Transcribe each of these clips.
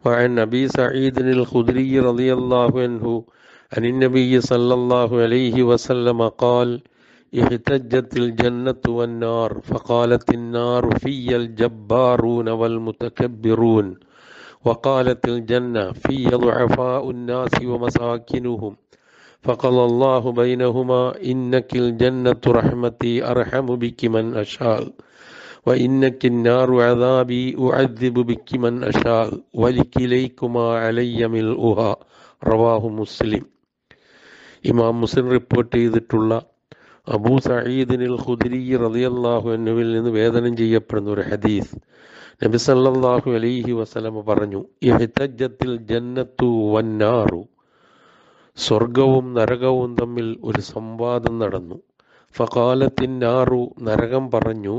وعن أبي سعيد الخدري رضي الله عنه عن النبي صلى الله عليه وسلم قال احتجت الجنة والنار فقالت النار في الجبارون والمتكبرون وقالت الجنة في ضعفاء الناس ومساكنهم فقال الله بينهما إنك الجنة رحمتي أرحم بك من أشاء وإنك النار عذابي أعذب بك من أشاء ولكليكما علي ملؤها റവാഹു മുസ്ലിം ഇമാം മുസ്ലിം റിപ്പോർട്ട് ചെയ്തിട്ടുള്ള അബൂ സഈദിനിൽ ഖുദരി റളിയല്ലാഹു അൻഹുവിൽ നിന്ന് വേദനം ചെയ്യപ്പെടുന്ന ഒരു ഹദീസ് നബി സല്ലല്ലാഹു അലൈഹി വസല്ലമ പറഞ്ഞു ഇഹ്തജ്ജത്തിൽ ജന്നത്തു വന്നാറു സ്വർഗവും നരകവും തമ്മിൽ ഒരു സംവാദം നടന്നു ഫകാലത്തിൻ നാറു നരകം പറഞ്ഞു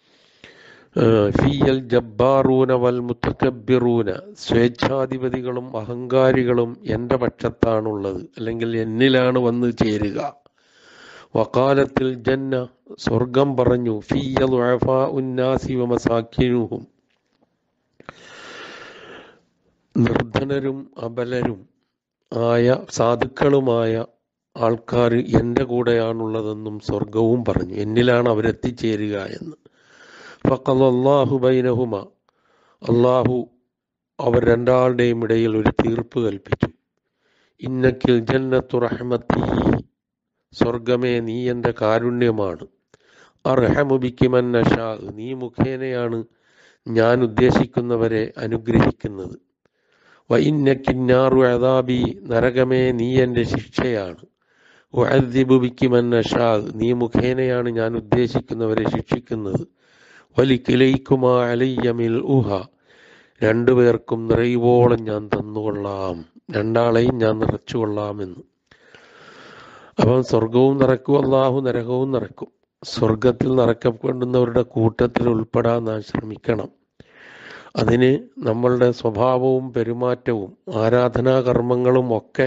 ഫിയൽ ജബ്ബാറൂന വൽ മുത്തക്കബിറൂന സ്വേച്ഛാധിപതികളും അഹങ്കാരികളും എൻ്റെ പക്ഷത്താണുള്ളത് അല്ലെങ്കിൽ എന്നിലാണ് വന്ന് ചേരുക വക്കാലത്തിൽ ജന്ന സ്വർഗം പറഞ്ഞു ഫിയൽ ഉന്നാസി വമസാക്കിനുഹും നിർധനരും അബലരും ആയ സാധുക്കളുമായ ആൾക്കാർ എൻ്റെ കൂടെയാണുള്ളതെന്നും സ്വർഗവും പറഞ്ഞു എന്നിലാണ് അവരെത്തിച്ചേരുക എന്ന് ഫക്കല്ലാഹു ബൈനഹുമ അള്ളാഹു അവർ രണ്ടാളുടെയും ഇടയിൽ ഒരു തീർപ്പ് കൽപ്പിച്ചു ഇന്നക്കിൽ ജന്നത്തു റഹ്മത്തി സ്വർഗമേ നീ എൻ്റെ കാരുണ്യമാണ് അർഹമുബിക്കുമൻ നഷാ നീ മുഖേനയാണ് ഞാൻ ഉദ്ദേശിക്കുന്നവരെ അനുഗ്രഹിക്കുന്നത് വൈന്നക്കിന്നാറു അതാബി നരകമേ നീ എൻ്റെ ശിക്ഷയാണ് വഅദ്ദിബുബിക്കുമൻ നഷാ നീ മുഖേനയാണ് ഞാൻ ഉദ്ദേശിക്കുന്നവരെ ശിക്ഷിക്കുന്നത് വലിക്കിലൈക്കുമാ അലയ്യമിൽ ഉഹ രണ്ടുപേർക്കും നിറയുവോളം ഞാൻ തന്നുകൊള്ളാം രണ്ടാളെയും ഞാൻ നിറച്ചുകൊള്ളാമെന്ന് അപ്പം സ്വർഗവും നിറക്കും അള്ളാഹു നരകവും നിറക്കും സ്വർഗത്തിൽ നിറക്കപ്പെടുന്നവരുടെ കൂട്ടത്തിൽ ഉൾപ്പെടാൻ നാം ശ്രമിക്കണം അതിന് നമ്മളുടെ സ്വഭാവവും പെരുമാറ്റവും ആരാധനാകർമ്മങ്ങളും ഒക്കെ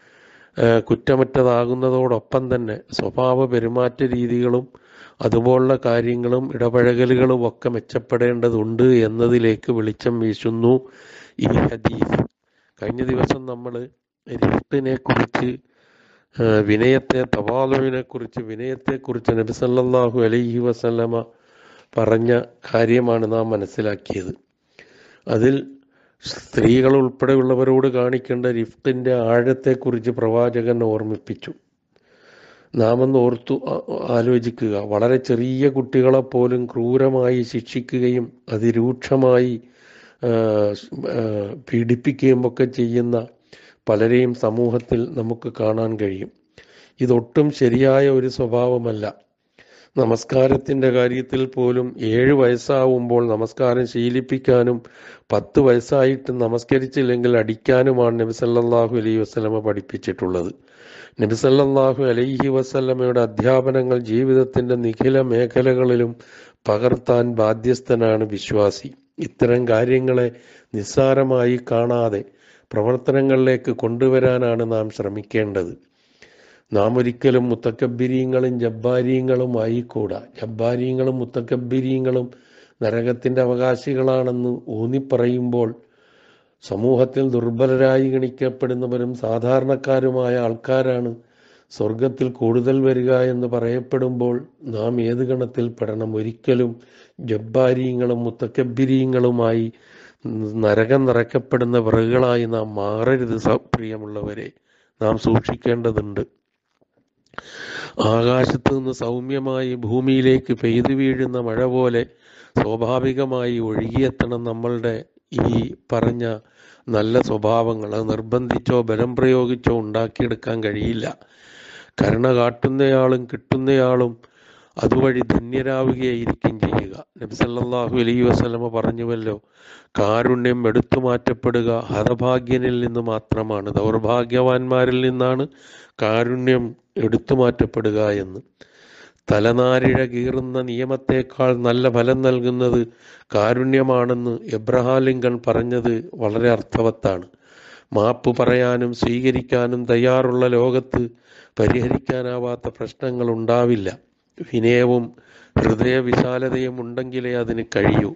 കുറ്റമറ്റതാകുന്നതോടൊപ്പം തന്നെ സ്വഭാവ പെരുമാറ്റ രീതികളും അതുപോലുള്ള കാര്യങ്ങളും ഇടപഴകലുകളും ഒക്കെ മെച്ചപ്പെടേണ്ടതുണ്ട് എന്നതിലേക്ക് വെളിച്ചം വീശുന്നു ഈ ഹദീസ് കഴിഞ്ഞ ദിവസം നമ്മൾ റിഫ്റ്റിനെ കുറിച്ച് വിനയത്തെ തവാലുവിനെ കുറിച്ച് വിനയത്തെക്കുറിച്ച് നബി സല്ലല്ലാഹു അലൈഹി വസല്ലമ പറഞ്ഞ കാര്യമാണ് നാം മനസ്സിലാക്കിയത് അതിൽ സ്ത്രീകൾ ഉൾപ്പെടെയുള്ളവരോട് കാണിക്കേണ്ട റിഫ്റ്റിൻ്റെ ആഴത്തെക്കുറിച്ച് പ്രവാചകൻ ഓർമ്മിപ്പിച്ചു നാം ഒന്ന് ഓർത്തു ആലോചിക്കുക വളരെ ചെറിയ കുട്ടികളെ പോലും ക്രൂരമായി ശിക്ഷിക്കുകയും അതിരൂക്ഷമായി പീഡിപ്പിക്കുകയും ഒക്കെ ചെയ്യുന്ന പലരെയും സമൂഹത്തിൽ നമുക്ക് കാണാൻ കഴിയും ഇതൊട്ടും ശരിയായ ഒരു സ്വഭാവമല്ല നമസ്കാരത്തിൻ്റെ കാര്യത്തിൽ പോലും ഏഴ് വയസ്സാവുമ്പോൾ നമസ്കാരം ശീലിപ്പിക്കാനും പത്ത് വയസ്സായിട്ട് നമസ്കരിച്ചില്ലെങ്കിൽ അടിക്കാനുമാണ് നബി സല്ലല്ലാഹു അലൈഹി വസല്ലമ പഠിപ്പിച്ചിട്ടുള്ളത് നബി സല്ലല്ലാഹു അലൈഹി വസല്ലമയുടെ അധ്യാപനങ്ങൾ ജീവിതത്തിൻ്റെ നിഖില മേഖലകളിലും പകർത്താൻ ബാധ്യസ്ഥനാണ് വിശ്വാസി ഇത്തരം കാര്യങ്ങളെ നിസ്സാരമായി കാണാതെ പ്രവർത്തനങ്ങളിലേക്ക് കൊണ്ടുവരാനാണ് നാം ശ്രമിക്കേണ്ടത് നാം ഒരിക്കലും മുത്തക്കബിരീങ്ങളും ജബ്ബാരീങ്ങളും ആയിക്കൂടാ ജബ്ബാരീങ്ങളും മുത്തക്കബിരീങ്ങളും നരകത്തിൻ്റെ അവകാശികളാണെന്ന് ഊന്നിപ്പറയുമ്പോൾ സമൂഹത്തിൽ ദുർബലരായി ഗണിക്കപ്പെടുന്നവരും സാധാരണക്കാരുമായ ആൾക്കാരാണ് സ്വർഗത്തിൽ കൂടുതൽ വരിക എന്ന് പറയപ്പെടുമ്പോൾ നാം ഏത് ഗണത്തിൽ പെടണം ഒരിക്കലും ജബ്ബാരീങ്ങളും മുത്തക്കബിരീങ്ങളുമായി നരകം നിറക്കപ്പെടുന്ന വിറകുകളായി നാം മാറരുത് പ്രിയമുള്ളവരെ നാം സൂക്ഷിക്കേണ്ടതുണ്ട് ആകാശത്ത് നിന്ന് സൗമ്യമായി ഭൂമിയിലേക്ക് പെയ്തു വീഴുന്ന മഴ പോലെ സ്വാഭാവികമായി ഒഴുകിയെത്തണം നമ്മളുടെ ഈ പറഞ്ഞ നല്ല സ്വഭാവങ്ങൾ അത് നിർബന്ധിച്ചോ ബലം പ്രയോഗിച്ചോ ഉണ്ടാക്കിയെടുക്കാൻ കഴിയില്ല കരുണ കാട്ടുന്നയാളും കിട്ടുന്നയാളും അതുവഴി ധന്യരാവുകയായിരിക്കും ചെയ്യുക നബിസല്ലാഹു അലൈഹി വസ്ലമ പറഞ്ഞുവല്ലോ കാരുണ്യം എടുത്തു മാറ്റപ്പെടുക ഹതഭാഗ്യനിൽ നിന്ന് മാത്രമാണ് ദൗർഭാഗ്യവാന്മാരിൽ നിന്നാണ് കാരുണ്യം എടുത്തു മാറ്റപ്പെടുക എന്ന് തലനാരിഴ കീറുന്ന നിയമത്തേക്കാൾ നല്ല ഫലം നൽകുന്നത് കാരുണ്യമാണെന്ന് എബ്രഹാം ലിങ്കൺ പറഞ്ഞത് വളരെ അർത്ഥവത്താണ് മാപ്പ് പറയാനും സ്വീകരിക്കാനും തയ്യാറുള്ള ലോകത്ത് പരിഹരിക്കാനാവാത്ത പ്രശ്നങ്ങൾ ഉണ്ടാവില്ല വിനയവും ഹൃദയ വിശാലതയും ഉണ്ടെങ്കിലേ അതിന് കഴിയൂ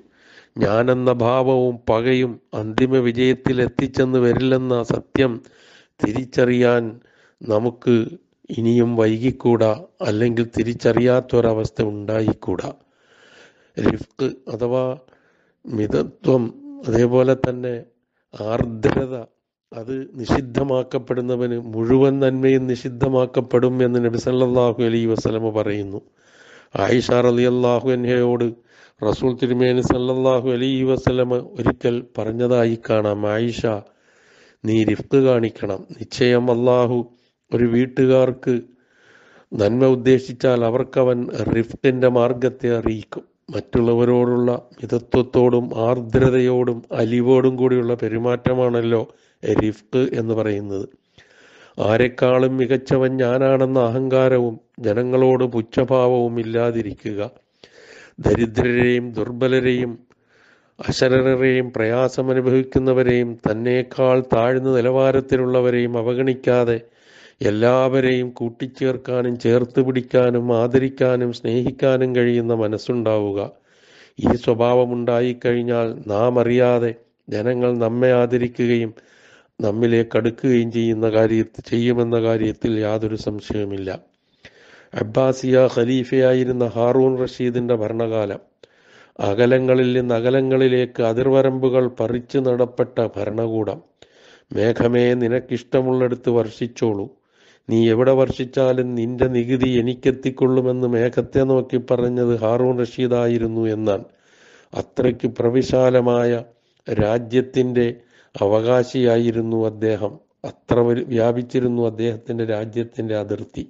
ഞാനെന്ന ഭാവവും പകയും അന്തിമ വിജയത്തിൽ എത്തിച്ചെന്ന് വരില്ലെന്ന സത്യം തിരിച്ചറിയാൻ നമുക്ക് ഇനിയും വൈകിക്കൂടാ അല്ലെങ്കിൽ തിരിച്ചറിയാത്തൊരവസ്ഥ ഉണ്ടായിക്കൂടാ റിഫ്ക്ക് അഥവാ മിതത്വം അതേപോലെ തന്നെ ആർദ്രത അത് നിഷിദ്ധമാക്കപ്പെടുന്നവന് മുഴുവൻ നന്മയും നിഷിദ്ധമാക്കപ്പെടും എന്ന് നബി സല്ലല്ലാഹു അലൈഹി വസല്ലമ പറയുന്നു ആയിഷ റളിയല്ലാഹു അൻഹയോട് റസൂൽ തിരുമേനി സല്ലല്ലാഹു അലൈഹി വസല്ലമ ഒരിക്കൽ പറഞ്ഞതായി കാണാം ആയിഷ നീ റിഫ്ക്ക് കാണിക്കണം നിശ്ചയം അള്ളാഹു ഒരു വീട്ടുകാർക്ക് നന്മ ഉദ്ദേശിച്ചാൽ അവർക്കവൻ റിഫ്റ്റിന്റെ മാർഗത്തെ അറിയിക്കും മറ്റുള്ളവരോടുള്ള മിതത്വത്തോടും ആർദ്രതയോടും അലിവോടും കൂടിയുള്ള പെരുമാറ്റമാണല്ലോ റിഫ്ക്ക് എന്ന് പറയുന്നത് ആരെക്കാളും മികച്ചവൻ ഞാനാണെന്ന അഹങ്കാരവും ജനങ്ങളോട് പുച്ഛഭാവവും ഇല്ലാതിരിക്കുക ദരിദ്രരെയും ദുർബലരെയും അശരണരെയും പ്രയാസമനുഭവിക്കുന്നവരെയും തന്നേക്കാൾ താഴ്ന്ന നിലവാരത്തിലുള്ളവരെയും അവഗണിക്കാതെ എല്ലാവരെയും കൂട്ടിച്ചേർക്കാനും ചേർത്ത് പിടിക്കാനും ആദരിക്കാനും സ്നേഹിക്കാനും കഴിയുന്ന മനസ്സുണ്ടാവുക ഈ സ്വഭാവമുണ്ടായിക്കഴിഞ്ഞാൽ നാം അറിയാതെ ജനങ്ങൾ നമ്മെ ആദരിക്കുകയും നമ്മിലേക്ക് അടുക്കുകയും ചെയ്യുന്ന കാര്യത്തിൽ ചെയ്യുമെന്ന കാര്യത്തിൽ യാതൊരു സംശയവുമില്ല അബ്ബാസിയ ഖലീഫയായിരുന്ന ഹാറൂൺ റഷീദിന്റെ ഭരണകാലം അകലങ്ങളിൽ നിന്ന് അകലങ്ങളിലേക്ക് അതിർവരമ്പുകൾ പറിച്ചു നടപ്പെട്ട ഭരണകൂടം മേഘമേ നിനക്കിഷ്ടമുള്ളിടത്ത് വർഷിച്ചോളൂ നീ എവിടെ വർഷിച്ചാലും നിന്റെ നികുതി എനിക്കെത്തിക്കൊള്ളുമെന്ന് മേഘത്തെ നോക്കി പറഞ്ഞത് ഹാറൂൺ റഷീദായിരുന്നു എന്നാൽ അത്രയ്ക്ക് പ്രവിശാലമായ രാജ്യത്തിൻ്റെ അവകാശിയായിരുന്നു അദ്ദേഹം അത്ര ഒരു- വ്യാപിച്ചിരുന്നു അദ്ദേഹത്തിൻ്റെ രാജ്യത്തിൻ്റെ അതിർത്തി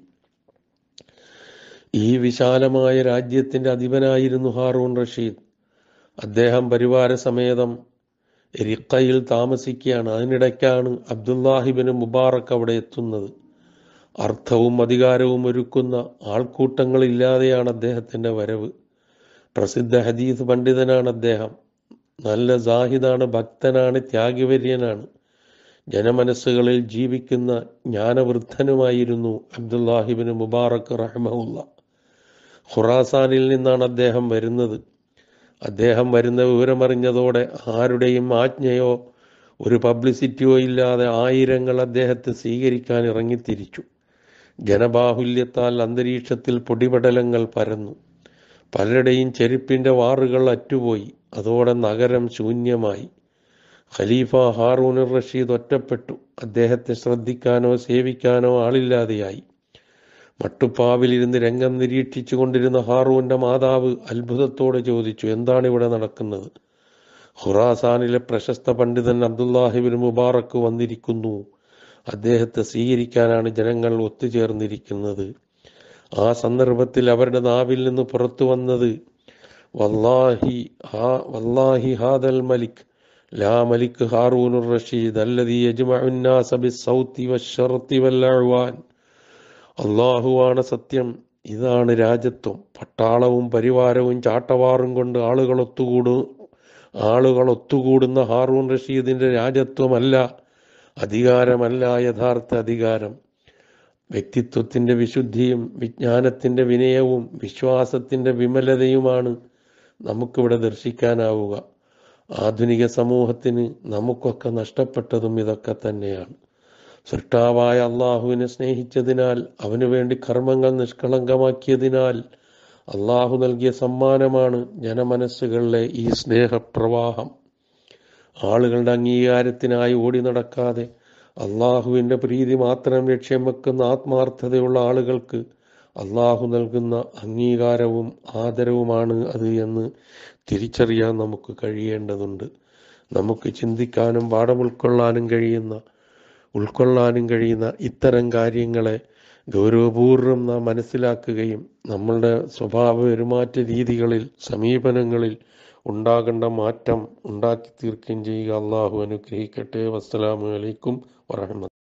ഈ വിശാലമായ രാജ്യത്തിൻ്റെ അധിപനായിരുന്നു ഹാറൂൺ റഷീദ് അദ്ദേഹം പരിവാര സമേതം റിക്കയിൽ താമസിക്കുകയാണ് അതിനിടയ്ക്കാണ് അബ്ദുല്ലാഹിബിന് മുബാറക്ക് അവിടെ എത്തുന്നത് അർത്ഥവും അധികാരവും ഒരുക്കുന്ന ആൾക്കൂട്ടങ്ങളില്ലാതെയാണ് അദ്ദേഹത്തിൻ്റെ വരവ് പ്രസിദ്ധ ഹദീസ് പണ്ഡിതനാണ് അദ്ദേഹം നല്ല സാഹിദാണ് ഭക്തനാണ് ത്യാഗവര്യനാണ് ജനമനസ്സുകളിൽ ജീവിക്കുന്ന ജ്ഞാനവൃദ്ധനുമായിരുന്നു അബ്ദുല്ലാഹിബിന് മുബാറക്ക് റഹ്മുല്ല ഖുറാസാനിൽ നിന്നാണ് അദ്ദേഹം വരുന്നത് അദ്ദേഹം വരുന്ന വിവരമറിഞ്ഞതോടെ ആരുടെയും ആജ്ഞയോ ഒരു പബ്ലിസിറ്റിയോ ഇല്ലാതെ ആയിരങ്ങൾ അദ്ദേഹത്തെ സ്വീകരിക്കാൻ ഇറങ്ങിത്തിരിച്ചു ജനബാഹുല്യത്താൽ അന്തരീക്ഷത്തിൽ പൊടിപടലങ്ങൾ പരന്നു പലരുടെയും ചെരുപ്പിന്റെ വാറുകൾ അറ്റുപോയി അതോടെ നഗരം ശൂന്യമായി ഖലീഫ ഹാറൂൻ റഷീദ് ഒറ്റപ്പെട്ടു അദ്ദേഹത്തെ ശ്രദ്ധിക്കാനോ സേവിക്കാനോ ആളില്ലാതെയായി മട്ടുപ്പാവിലിരുന്ന് രംഗം നിരീക്ഷിച്ചു കൊണ്ടിരുന്ന ഹാറൂന്റെ മാതാവ് അത്ഭുതത്തോടെ ചോദിച്ചു എന്താണ് ഇവിടെ നടക്കുന്നത് ഖുറാസാനിലെ പ്രശസ്ത പണ്ഡിതൻ അബ്ദുല്ലാഹിബിൻ മുബാറക്ക് വന്നിരിക്കുന്നു അദ്ദേഹത്തെ സ്വീകരിക്കാനാണ് ജനങ്ങൾ ഒത്തുചേർന്നിരിക്കുന്നത് ആ സന്ദർഭത്തിൽ അവരുടെ നാവിൽ നിന്ന് പുറത്തു വന്നത് വല്ലാഹി ഹാ വല്ലാഹി ഹാദൽ മലിക് ലാ മലിക് ഹാറൂനുർ റഷീദ് അല്ലദീ യജ്മഉ الناس بالصوت والشرط والأعوان അള്ളാഹുവാണ് സത്യം ഇതാണ് രാജ്യത്വം പട്ടാളവും പരിവാരവും ചാട്ടവാറും കൊണ്ട് ആളുകൾ ഒത്തുകൂടു ആളുകൾ ഒത്തുകൂടുന്ന ഹാറൂൺ റഷീദിന്റെ രാജ്യത്വമല്ല അധികാരമല്ല യഥാർത്ഥ അധികാരം വ്യക്തിത്വത്തിന്റെ വിശുദ്ധിയും വിജ്ഞാനത്തിന്റെ വിനയവും വിശ്വാസത്തിന്റെ വിമലതയുമാണ് നമുക്കിവിടെ ദർശിക്കാനാവുക ആധുനിക സമൂഹത്തിന് നമുക്കൊക്കെ നഷ്ടപ്പെട്ടതും ഇതൊക്കെ തന്നെയാണ് സൃഷ്ടാവായ അള്ളാഹുവിനെ സ്നേഹിച്ചതിനാൽ അവനു വേണ്ടി കർമ്മങ്ങൾ നിഷ്കളങ്കമാക്കിയതിനാൽ അള്ളാഹു നൽകിയ സമ്മാനമാണ് ജനമനസ്സുകളിലെ ഈ സ്നേഹപ്രവാഹം ആളുകളുടെ അംഗീകാരത്തിനായി ഓടി നടക്കാതെ അള്ളാഹുവിൻ്റെ പ്രീതി മാത്രം ലക്ഷ്യം വെക്കുന്ന ആത്മാർത്ഥതയുള്ള ആളുകൾക്ക് അള്ളാഹു നൽകുന്ന അംഗീകാരവും ആദരവുമാണ് അത് എന്ന് തിരിച്ചറിയാൻ നമുക്ക് കഴിയേണ്ടതുണ്ട് നമുക്ക് ചിന്തിക്കാനും പാഠം ഉൾക്കൊള്ളാനും കഴിയുന്ന ഉൾക്കൊള്ളാനും കഴിയുന്ന ഇത്തരം കാര്യങ്ങളെ ഗൗരവപൂർവ്വം നാം മനസ്സിലാക്കുകയും നമ്മളുടെ സ്വഭാവ പെരുമാറ്റ രീതികളിൽ സമീപനങ്ങളിൽ ഉണ്ടാകേണ്ട മാറ്റം ഉണ്ടാക്കി തീർക്കുകയും ചെയ്യുക അള്ളാഹു അനുഗ്രഹിക്കട്ടെ വസ്സലാമു അലൈക്കും വറഹ്മത്ത്